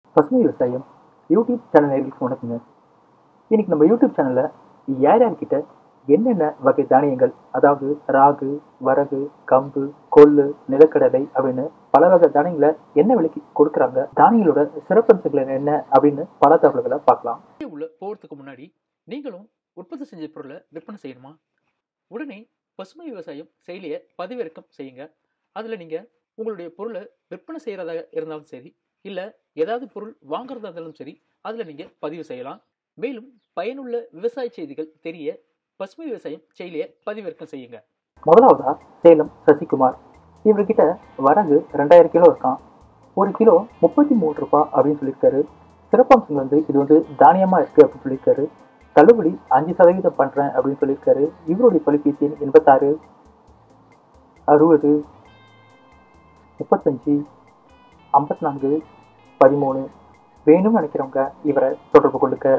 பசுமை விவசாயம் YouTube channel நேர்களுக்கு வணக்கங்க இன்னைக்கு நம்ம யூடியூப் சேனலில் யார் யார்கிட்ட என்னென்ன வகை தானியங்கள் அதாவது ராகு வரகு கம்பு கொள்ளு நிலக்கடலை அப்படின்னு பல வகை தானியங்களை என்ன விலைக்கு கொடுக்குறாங்க தானியங்களோட சிறப்பம்சங்கள் என்ன அப்படின்னு பல தகவல்களை பார்க்கலாம் உள்ள போகிறதுக்கு முன்னாடி நீங்களும் உற்பத்தி செஞ்ச பொருளை விற்பனை செய்யணுமா உடனே பசுமை விவசாயம் செயலியை பதிவிறக்கம் செய்யுங்க அதில் நீங்கள் உங்களுடைய பொருளை விற்பனை செய்கிறதா இருந்தாலும் சரி இல்லை ஏதாவது பொருள் வாங்குறதா இருந்தாலும் சரி அதில் நீங்கள் பதிவு செய்யலாம் மேலும் பயனுள்ள விவசாய செய்திகள் தெரிய பசுமை விவசாயம் செயலியை பதிவிறக்கம் செய்யுங்க முதலாவதா சேலம் சசிகுமார் இவர்கிட்ட வரகு ரெண்டாயிரம் கிலோ இருக்கான் ஒரு கிலோ முப்பத்தி மூணு ரூபாய் அப்படின்னு சொல்லியிருக்காரு சிறப்பம்சங்கள் வந்து இது வந்து தானியமாக இருக்குது அப்படின்னு சொல்லியிருக்காரு தள்ளுபடி அஞ்சு சதவீதம் பண்ணுறேன் அப்படின்னு சொல்லியிருக்காரு இவருடைய தொலைபேசி எண் எண்பத்தாறு அறுபது முப்பத்தஞ்சு ஐம்பத்தி நான்கு பதிமூணு வேணும்னு நினைக்கிறவங்க இவரை தொடர்பு கொள்ளுங்க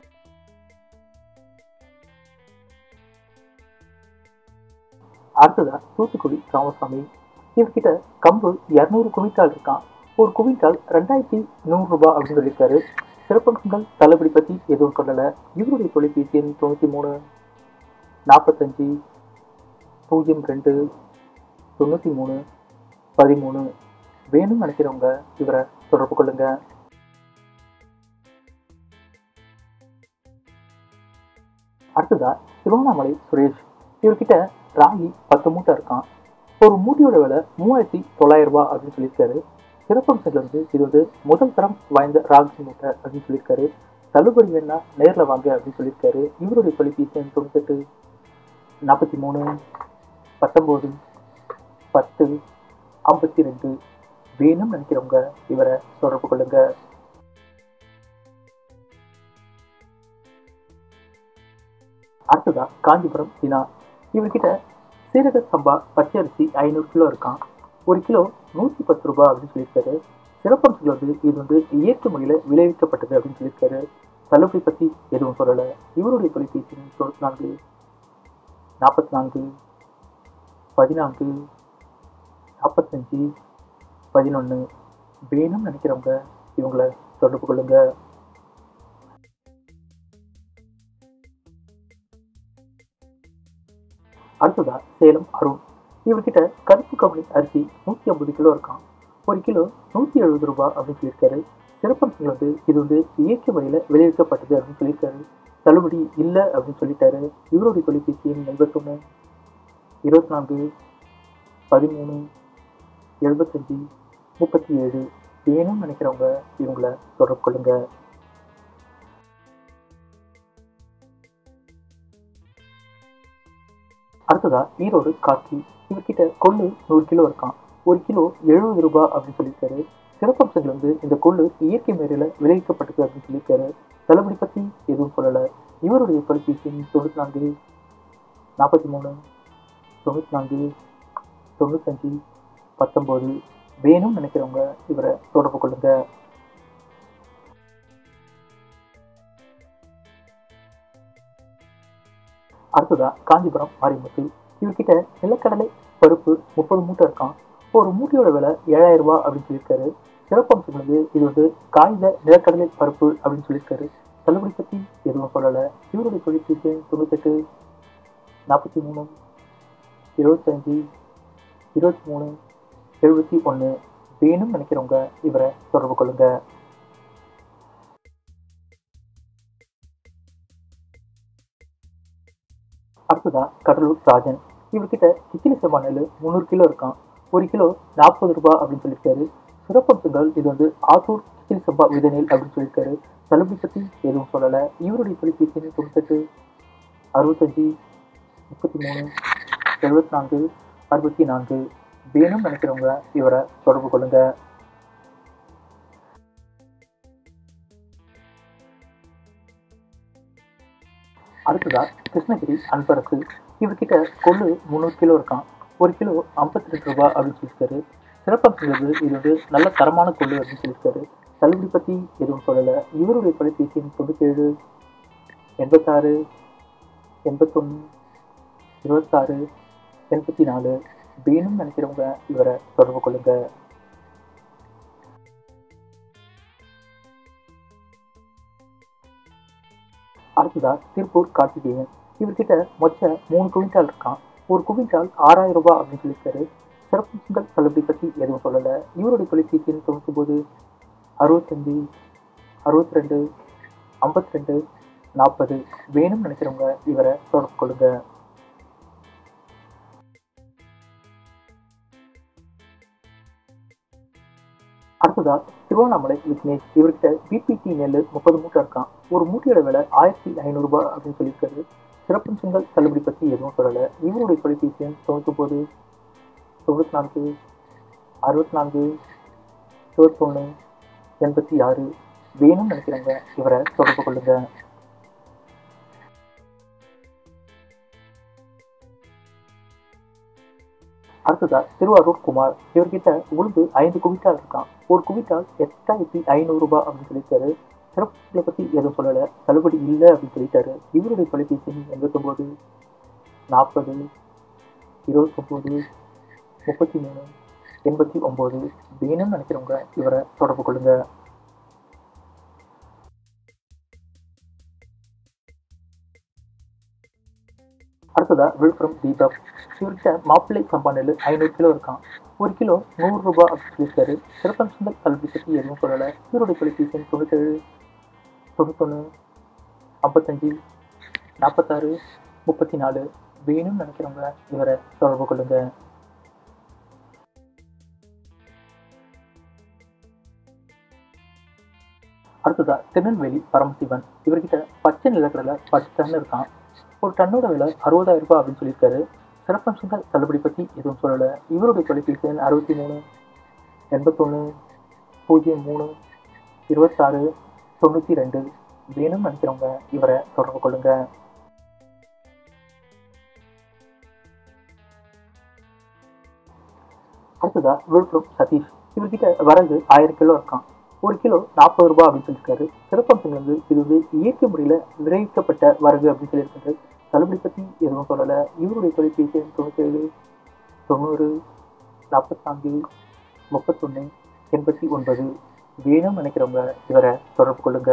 அடுத்ததா தூத்துக்குடி ராமசாமி இவர்கிட்ட கம்பு இரநூறு குவிண்டால் இருக்கான் ஒரு குவிண்டால் ரெண்டாயிரத்தி நூறு ரூபாய் அப்படின்னு சொல்லியிருக்காரு சிறப்பம்சங்கள் தள்ளுபடி பற்றி எதுவும் சொல்லலை இவருடைய தொலைபேசி எண் தொண்ணூற்றி மூணு நாற்பத்தஞ்சு பூஜ்ஜியம் ரெண்டு தொண்ணூற்றி மூணு பதிமூணு வேணும்னு நினைக்கிறவங்க இவரை தொடர்பு கொள்ளுங்க அடுத்ததா திருவண்ணாமலை சுரேஷ் இவர்கிட்ட ராகி பத்து மூட்டை இருக்கான் ஒரு மூட்டையோட விலை மூவாயிரத்தி தொள்ளாயிரம் ரூபாய் அப்படின்னு சொல்லியிருக்காரு சிறப்பம்சங்கள் வந்து இது வந்து முதல் தரம் வாய்ந்த ராகி மூட்டை அப்படின்னு சொல்லியிருக்காரு தள்ளுபடி வேணா நேரில் வாங்க அப்படின்னு சொல்லியிருக்காரு இவருடைய தொலைபேசி எண் தொண்ணூத்தெட்டு நாற்பத்தி மூணு பத்தொம்போது பத்து ஐம்பத்தி ரெண்டு வேணும்னு நினைக்கிறவங்க இவரை தொடர்பு கொள்ளுங்க அடுத்ததா காஞ்சிபுரம் தினா இவர்கிட்ட சீரக சம்பா பச்சரிசி ஐநூறு கிலோ இருக்கான் ஒரு கிலோ நூற்றி பத்து ரூபாய் அப்படின்னு சொல்லியிருக்காரு சிறப்பம்சங்கள் வந்து இது வந்து இயற்கை முறையில் விளைவிக்கப்பட்டது அப்படின்னு சொல்லியிருக்காரு தள்ளுபடி பற்றி எதுவும் சொல்லலை இவருடைய தொலைபேசி எண் தொண்ணூற்றி நான்கு நாற்பத்தி நான்கு பதினான்கு நாற்பத்தஞ்சு பதினொன்று வேணும்னு நினைக்கிறவங்க இவங்களை தொடர்பு கொள்ளுங்க அடுத்ததா சேலம் அருண் இவர்கிட்ட கருப்பு கம்பளி அரிசி நூற்றி ஐம்பது கிலோ இருக்கான் ஒரு கிலோ நூற்றி எழுபது ரூபாய் அப்படின்னு சொல்லியிருக்காரு சிறப்பம்சங்கள் வந்து இது வந்து இயற்கை முறையில் விளைவிக்கப்பட்டது அப்படின்னு சொல்லியிருக்காரு தள்ளுபடி இல்லை அப்படின்னு சொல்லிட்டாரு இவருடைய தொலைபேசி எண் எண்பத்தொன்று இருபத்தி நான்கு பதிமூணு எழுபத்தஞ்சி முப்பத்தி ஏழு வேணும்னு நினைக்கிறவங்க இவங்களை தொடர்பு கொள்ளுங்க அடுத்ததா ஈரோடு காக்கி இவர்கிட்ட கொள்ளு நூறு கிலோ இருக்கான் ஒரு கிலோ எழுபது ரூபாய் அப்படின்னு சொல்லியிருக்காரு சிறப்பம்சங்கள் வந்து இந்த கொள்ளு இயற்கை முறையில் விளைவிக்கப்பட்டது அப்படின்னு சொல்லியிருக்காரு தள்ளுபடி பற்றி எதுவும் சொல்லலை இவருடைய தொலைபேசி எண் தொண்ணூற்றி நான்கு நாற்பத்தி மூணு தொண்ணூற்றி நான்கு தொண்ணூத்தஞ்சு பத்தொம்போது வேணும்னு நினைக்கிறவங்க இவரை தொடர்பு கொள்ளுங்க அடுத்ததா காஞ்சிபுரம் மாரிமுத்து இவர்கிட்ட நிலக்கடலை பருப்பு முப்பது மூட்டை இருக்கான் ஒரு மூட்டையோட விலை ஏழாயிரம் ரூபாய் அப்படின்னு சொல்லியிருக்காரு சிறப்பம்சம் வந்து இது வந்து காய்ந்த நிலக்கடலை பருப்பு அப்படின்னு சொல்லியிருக்காரு தள்ளுபடி பற்றி எதுவும் சொல்லலை இவருடைய தொழிற்சி தொண்ணூத்தெட்டு நாற்பத்தி மூணு இருபத்தஞ்சி இருபத்தி மூணு எழுபத்தி ஒன்று வேணும்னு நினைக்கிறவங்க இவரை தொடர்பு கொள்ளுங்க அடுத்ததா கடலூர் ராஜன் இவர்கிட்ட கிச்சிலி செவ்வா நெல் முந்நூறு கிலோ இருக்கான் ஒரு கிலோ நாற்பது ரூபாய் அப்படின்னு சொல்லியிருக்காரு சிறப்பம்சங்கள் இது வந்து ஆத்தூர் கிச்சிலி செவ்வா வித நெல் அப்படின்னு சொல்லியிருக்காரு தள்ளுபடி பற்றி எதுவும் சொல்லலை இவருடைய தொலைபேசி எண் தொண்ணூத்தெட்டு அறுபத்தஞ்சி முப்பத்தி மூணு எழுபத்தி நான்கு அறுபத்தி நான்கு வேணும்னு நினைக்கிறவங்க இவரை தொடர்பு கொள்ளுங்க அடுத்ததா கிருஷ்ணகிரி அன்பரசு இவர்கிட்ட கொள்ளு முந்நூறு கிலோ இருக்கான் ஒரு கிலோ ஐம்பத்தி ரெண்டு ரூபாய் அப்படின்னு சொல்லியிருக்காரு சிறப்பம்சங்கிறது இது வந்து நல்ல தரமான கொள்ளு அப்படின்னு சொல்லியிருக்காரு தள்ளுபடி பற்றி எதுவும் சொல்லலை இவருடைய தொலைபேசி எண் தொண்ணூற்றேழு எண்பத்தாறு எண்பத்தொன்று இருபத்தாறு எண்பத்தி நாலு வேணும்னு நினைக்கிறவங்க இவரை தொடர்பு கொள்ளுங்க அடுத்ததா திருப்பூர் கார்த்திகேயன் இவர்கிட்ட மொச்ச மூணு குவிண்டால் இருக்கான் ஒரு குவிண்டால் ஆறாயிரம் ரூபாய் அப்படின்னு சொல்லியிருக்காரு சிறப்பம்சங்கள் தள்ளுபடி பற்றி எதுவும் சொல்லலை இவருடைய தொலைபேசி எண் தொண்ணூத்தொம்பது அறுபத்தஞ்சு அறுபத்தி ரெண்டு ஐம்பத்தி ரெண்டு நாற்பது வேணும்னு நினைக்கிறவங்க இவரை தொடர்பு கொள்ளுங்க அடுத்ததா திருவண்ணாமலை விக்னேஷ் இவர்கிட்ட பிபிடி நெல் முப்பது மூட்டை இருக்கான் ஒரு மூட்டையோட விலை ஆயிரத்தி ஐநூறுரூபா அப்படின்னு சொல்லியிருக்காரு சிறப்பம்சங்கள் தள்ளுபடி பற்றி எதுவும் சொல்லலை இவருடைய தொலைபேசி எண் தொண்ணூத்தொம்பது தொண்ணூற்றி நான்கு அறுபத்தி நான்கு இருபத்தொன்று எண்பத்தி ஆறு வேணும்னு நினைக்கிறவங்க இவரை தொடர்பு கொள்ளுங்க அடுத்ததா திருவாரூர் குமார் இவர்கிட்ட உளுந்து ஐந்து குவிட்டால் இருக்கான் ஒரு குவிட்டால் எட்டாயிரத்தி ஐநூறு ரூபாய் அப்படின்னு சொல்லியிருக்காரு சிறப்புகளை பற்றி எதுவும் சொல்லலை தள்ளுபடி இல்லை அப்படின்னு சொல்லிட்டாரு இவருடைய தொலைபேசி எண் எண்பத்தொம்போது நாற்பது இருபத்தொம்போது முப்பத்தி மூணு எண்பத்தி ஒம்பது வேணும்னு நினைக்கிறவங்க இவரை தொடர்பு கொள்ளுங்க அடுத்ததா விழுப்புரம் தீபக் இவர்கிட்ட மாப்பிள்ளை சம்பா நெல் ஐநூறு கிலோ இருக்கான் ஒரு கிலோ நூறு ரூபாய் அப்படின்னு சொல்லியிருக்காரு சிறப்பம்சங்கள் கல்வி பற்றி எதுவும் சொல்லலை இவருடைய தொலைபேசி எண் தொண்ணூத்தேழு தொண்ணூத்தொன்று ஐம்பத்தஞ்சு நாற்பத்தாறு முப்பத்தி நாலு வேணும்னு நினைக்கிறவங்க இவரை தொடர்பு கொள்ளுங்க அடுத்ததா திருநெல்வேலி பரமசிவன் இவர்கிட்ட பச்சை நிலக்கடலை பத்து டன் இருக்கான் ஒரு டன்னோட விலை அறுபதாயிரம் ரூபாய் அப்படின்னு சொல்லியிருக்காரு சிறப்பம்சங்கள் தள்ளுபடி பற்றி எதுவும் சொல்லலை இவருடைய தொலைபேசி எண் அறுபத்தி மூணு எண்பத்தொன்று பூஜ்ஜியம் மூணு இருபத்தாறு தொண்ணூற்றி ரெண்டு வேணும்னு நினைக்கிறவங்க இவரை தொடர்பு கொள்ளுங்க அடுத்ததா விழுப்புரம் சதீஷ் இவர்கிட்ட வரகு ஆயிரம் கிலோ இருக்கான் ஒரு கிலோ நாற்பது ரூபாய் அப்படின்னு சொல்லியிருக்காரு சிறப்பம்சங்கள் வந்து இது வந்து இயற்கை முறையில் விளைவிக்கப்பட்ட வரகு அப்படின்னு சொல்லியிருக்காரு தள்ளுபடி பற்றி எதுவும் சொல்லலை இவருடைய தொலைபேசி எண் தொண்ணூற்றேழு தொண்ணூறு நாற்பத்தாங்கு முப்பத்தொன்று எண்பத்தி ஒன்பது வேணும்னு நினைக்கிறவங்க இவரை தொடர்பு கொள்ளுங்க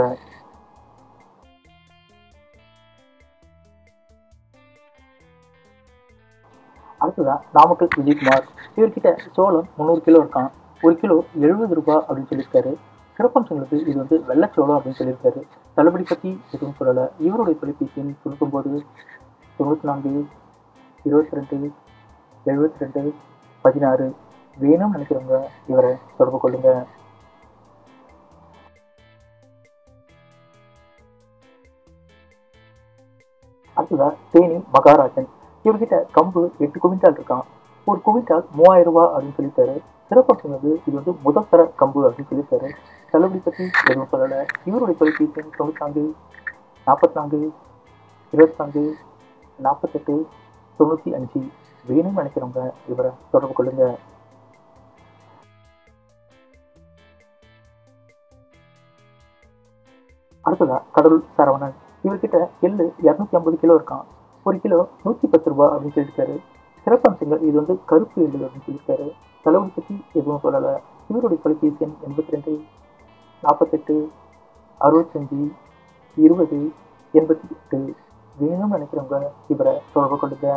அடுத்ததான் நாமக்கல் விஜயகுமார் இவர்கிட்ட சோளம் முந்நூறு கிலோ இருக்கான் ஒரு கிலோ எழுபது ரூபாய் அப்படின்னு சொல்லியிருக்காரு சிறப்பம்சங்களுக்கு இது வந்து வெள்ளச்சோளம் அப்படின்னு சொல்லியிருக்காரு தள்ளுபடி பற்றி எதுவும் சொல்லலை இவருடைய தொலைபேசி எண் தொண்ணூத்தொம்பது தொண்ணூற்றி நான்கு இருபத்தி ரெண்டு எழுபத்தி ரெண்டு பதினாறு வேணும்னு நினைக்கிறவங்க இவரை தொடர்பு கொள்ளுங்க அடுத்ததா தேனி மகாராஜன் இவர்கிட்ட கம்பு எட்டு குவிண்டால் இருக்கான் ஒரு குவிண்டால் மூவாயிரம் ரூபாய் அப்படின்னு சொல்லியிருக்காரு சிறப்பு வந்து இது வந்து முதல் தர கம்பு அப்படின்னு சொல்லியிருக்காரு தள்ளுபடி பற்றி எதுவும் சொல்லலை இவருடைய தொலைபேசி எண் தொண்ணூத்தாங்கு நாற்பத்தி நான்கு இருபத்தி நான்கு நாற்பத்தெட்டு தொண்ணூற்றி அஞ்சு வேணும்னு நினைக்கிறவங்க இவரை தொடர்பு கொள்ளுங்க அடுத்ததா கடலூர் சரவணன் இவர்கிட்ட எள்ளு இரநூத்தி ஐம்பது கிலோ இருக்கான் ஒரு கிலோ நூற்றி பத்து ரூபாய் அப்படின்னு சொல்லியிருக்காரு சிறப்பம்சங்கள் இது வந்து கருப்பு எள்ளு அப்படின்னு சொல்லியிருக்காரு செலவு பற்றி எதுவும் சொல்லலை இவருடைய தொலைபேசி எண் எண்பத்தி ரெண்டு நாற்பத்தெட்டு அறுபத்தஞ்சு இருபது எண்பத்தி எட்டு வேணும்னு நினைக்கிறவங்க இவரை தொடர்பு கொள்ளுங்க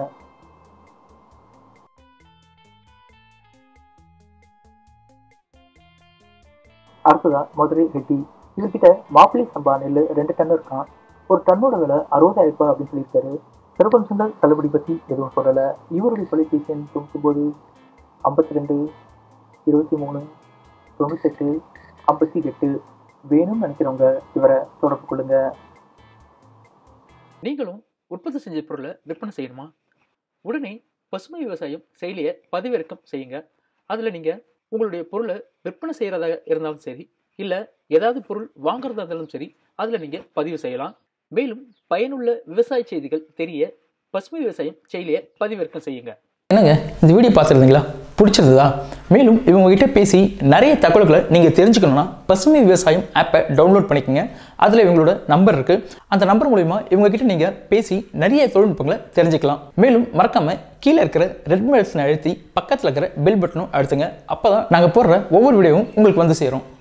அடுத்ததா மதுரை ரெட்டி இவர்கிட்ட மாப்பிள்ளை சம்பா நெல் ரெண்டு டன் இருக்கான் ஒரு டன்னோட விலை அறுபதாயிரம் ரூபாய் அப்படின்னு சொல்லியிருக்காரு சிறப்பம்சங்கள் தள்ளுபடி பற்றி எதுவும் சொல்லலை இவருடைய தொலைபேசி எண் தொண்ணூத்தொம்பது ஐம்பத்தி ரெண்டு இருபத்தி மூணு தொண்ணூத்தெட்டு ஐம்பத்தி எட்டு வேணும்னு நினைக்கிறவங்க இவரை தொடர்பு கொள்ளுங்க நீங்களும் உற்பத்தி செஞ்ச பொருளை விற்பனை செய்யணுமா உடனே பசுமை விவசாயம் செயலியை பதிவிறக்கம் செய்யுங்க அதில் நீங்கள் உங்களுடைய பொருளை விற்பனை செய்கிறதாக இருந்தாலும் சரி இல்லை ஏதாவது பொருள் வாங்குறதா இருந்தாலும் சரி அதில் நீங்கள் பதிவு செய்யலாம் மேலும் பயனுள்ள விவசாய செய்திகள் தெரிய பசுமை விவசாயம் செயலியை பதிவிறக்கம் செய்யுங்க என்னங்க இந்த வீடியோ பார்த்துருந்தீங்களா பிடிச்சிருந்ததா மேலும் இவங்ககிட்ட பேசி நிறைய தகவல்களை நீங்கள் தெரிஞ்சுக்கணுன்னா பசுமை விவசாயம் ஆப்பை டவுன்லோட் பண்ணிக்கோங்க அதில் இவங்களோட நம்பர் இருக்குது அந்த நம்பர் மூலிமா இவங்ககிட்ட நீங்கள் பேசி நிறைய தொழில்நுட்பங்களை தெரிஞ்சுக்கலாம் மேலும் மறக்காமல் கீழே இருக்கிற ரெட் பட்டனை அழுத்தி பக்கத்தில் இருக்கிற பெல் பட்டனும் அழுத்துங்க அப்போ தான் நாங்கள் போடுற ஒவ்வொரு வீடியோவும் உங்களுக்கு வந்து சேரும்